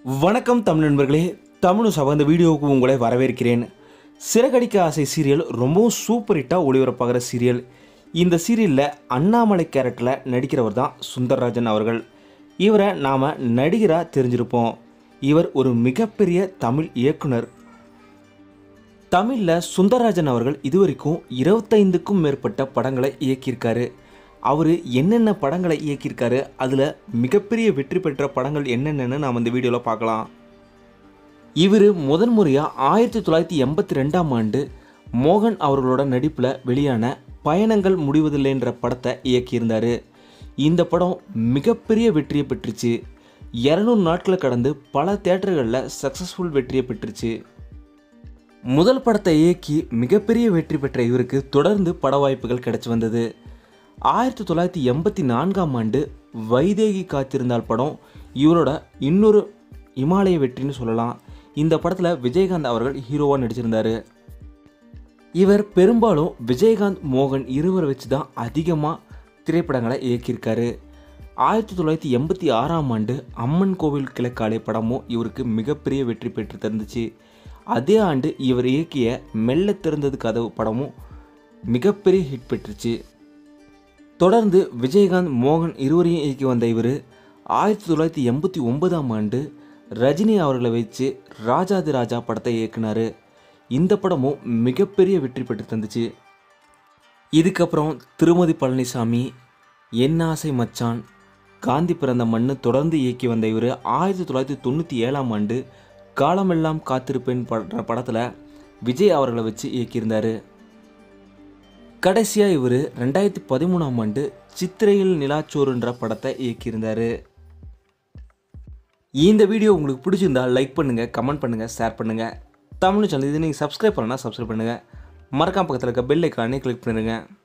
வணக்கம் தமிழ் நண்பர்களே தமிழ் சபை இந்த வீடியோவுக்கு உங்களை வரவேற்கிறேன் சிறகடிக்க ஆசை சீரியல் ரொம்பவும் சூப்பர் ஹிட்டாக ஒளிபரப்பாகிற சீரியல் இந்த சீரியலில் அண்ணாமலை கேரக்டரில் நடிக்கிறவர் தான் சுந்தரராஜன் அவர்கள் இவரை நாம் நடிகராக தெரிஞ்சிருப்போம் இவர் ஒரு மிகப்பெரிய தமிழ் இயக்குனர் தமிழில் சுந்தரராஜன் அவர்கள் இதுவரைக்கும் இருபத்தைந்துக்கும் மேற்பட்ட படங்களை இயக்கியிருக்காரு அவர் என்னென்ன படங்களை இயக்கியிருக்காரு அதில் மிகப்பெரிய வெற்றி பெற்ற படங்கள் என்னென்னு நாம் இந்த வீடியோவில் பார்க்கலாம் இவர் முதன் முறையாக ஆயிரத்தி தொள்ளாயிரத்தி எண்பத்தி ரெண்டாம் ஆண்டு மோகன் அவர்களோட நடிப்பில் வெளியான பயணங்கள் முடிவதில்லைன்ற படத்தை இயக்கியிருந்தார் இந்த படம் மிகப்பெரிய வெற்றியை பெற்றுச்சு இரநூறு நாட்களை கடந்து பல தேட்டர்களில் சக்ஸஸ்ஃபுல் வெற்றியை பெற்றுச்சு முதல் படத்தை இயக்கி மிகப்பெரிய வெற்றி பெற்ற இவருக்கு தொடர்ந்து பட வாய்ப்புகள் கிடைச்சி வந்தது ஆயிரத்தி தொள்ளாயிரத்தி எண்பத்தி நான்காம் ஆண்டு வைதேகி காத்திருந்தால் படம் இவரோட இன்னொரு இமாலய வெற்றின்னு சொல்லலாம் இந்த படத்தில் விஜயகாந்த் அவர்கள் ஹீரோவாக நடிச்சிருந்தார் இவர் பெரும்பாலும் விஜயகாந்த் மோகன் இருவரை வச்சு தான் அதிகமாக திரைப்படங்களை இயக்கியிருக்காரு ஆயிரத்தி தொள்ளாயிரத்தி எண்பத்தி ஆறாம் ஆண்டு அம்மன் கோவில் கிழக்காலை படமும் இவருக்கு மிகப்பெரிய வெற்றி பெற்று தந்துச்சு அதே ஆண்டு இவர் இயக்கிய மெல்ல திறந்தது கதவு படமும் மிகப்பெரிய ஹிட் பெற்றுச்சு தொடர்ந்து விஜயகாந்த் மோகன் இருவரையும் இயக்கி வந்த இவர் ஆயிரத்தி தொள்ளாயிரத்தி எண்பத்தி ஒன்பதாம் ஆண்டு ரஜினி அவர்களை வச்சு ராஜாதி ராஜா படத்தை இயக்குனார் இந்த படமும் மிகப்பெரிய வெற்றி பெற்று தந்துச்சு இதுக்கப்புறம் திருமதி பழனிசாமி என் ஆசை மச்சான் காந்தி பிறந்த மண்ணு தொடர்ந்து இயக்கி வந்த இவர் ஆயிரத்தி தொள்ளாயிரத்தி தொண்ணூற்றி ஏழாம் ஆண்டு காலமெல்லாம் காத்திருப்பேன் படுற படத்தில் விஜய் அவர்களை வச்சு இயக்கியிருந்தார் கடைசியாக இவர் ரெண்டாயிரத்தி பதிமூணாம் ஆண்டு சித்திரையில் நிலாச்சோறுன்ற படத்தை இயக்கியிருந்தார் இந்த வீடியோ உங்களுக்கு பிடிச்சிருந்தா லைக் பண்ணுங்கள் கமெண்ட் பண்ணுங்கள் ஷேர் பண்ணுங்கள் தமிழ் சேனல் இது நீங்கள் சப்ஸ்கிரைப் பண்ணனா சப்ஸ்கிரைப் பண்ணுங்கள் மறக்காம பக்கத்தில் இருக்க பெல் ஐக்கானே கிளிக் பண்ணுங்கள்